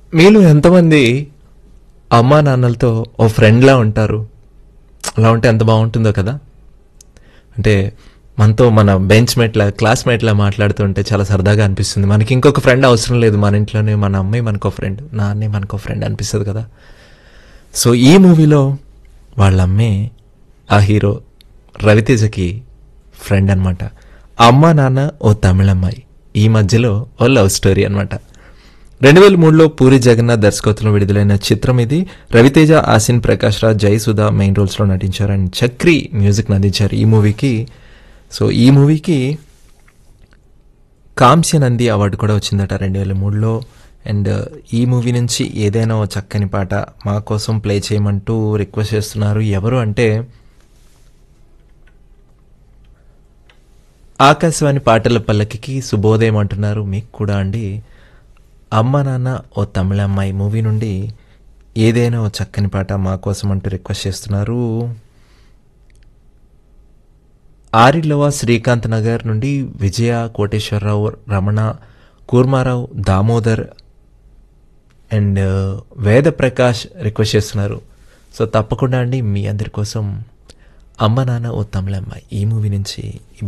మీలో ఎంతమంది అమ్మా నాన్నలతో ఓ ఫ్రెండ్లా ఉంటారు అలా ఉంటే ఎంత బాగుంటుందో కదా అంటే మనతో మన బెంచ్ మేట్లా క్లాస్మేట్లా మాట్లాడుతుంటే చాలా సరదాగా అనిపిస్తుంది మనకి ఇంకొక ఫ్రెండ్ అవసరం లేదు మన ఇంట్లోనే మన అమ్మాయి మనకో ఫ్రెండ్ నా అన్నయ్య మనకో ఫ్రెండ్ అనిపిస్తుంది కదా సో ఈ మూవీలో వాళ్ళ అమ్మే ఆ హీరో రవితేజకి ఫ్రెండ్ అనమాట అమ్మ నాన్న ఓ తమిళ అమ్మాయి ఈ మధ్యలో ఓ లవ్ స్టోరీ అనమాట రెండు వేల మూడులో పూరి జగన్నాథ్ దర్శకత్వంలో విడుదలైన చిత్రం ఇది రవితేజ ఆసిన్ ప్రకాష్ రాజ్ జై సుధా మెయిన్ రోల్స్లో నటించారు అండ్ చక్రి మ్యూజిక్ నటించారు ఈ మూవీకి సో ఈ మూవీకి కాంస్య నంది అవార్డు కూడా వచ్చిందట రెండు వేల మూడులో అండ్ ఈ మూవీ నుంచి ఏదైనా ఓ చక్కని పాట మా కోసం ప్లే చేయమంటూ రిక్వెస్ట్ చేస్తున్నారు ఎవరు అంటే ఆకాశవాణి పాటల పల్లకికి శుభోదయం అంటున్నారు మీకు కూడా అండి అమ్మ నాన్న ఓ తమిళ అమ్మాయి మూవీ నుండి ఏదైనా ఓ చక్కని పాట మా కోసం అంటూ రిక్వెస్ట్ చేస్తున్నారు ఆరిలవ శ్రీకాంత్ నగర్ నుండి విజయ కోటేశ్వరరావు రమణ కూర్మారావు దామోదర్ అండ్ వేద ప్రకాష్ రిక్వెస్ట్ చేస్తున్నారు సో తప్పకుండా అండి మీ అందరి కోసం అమ్మ నాన్న ఓ తమిళ అమ్మాయి ఈ మూవీ నుంచి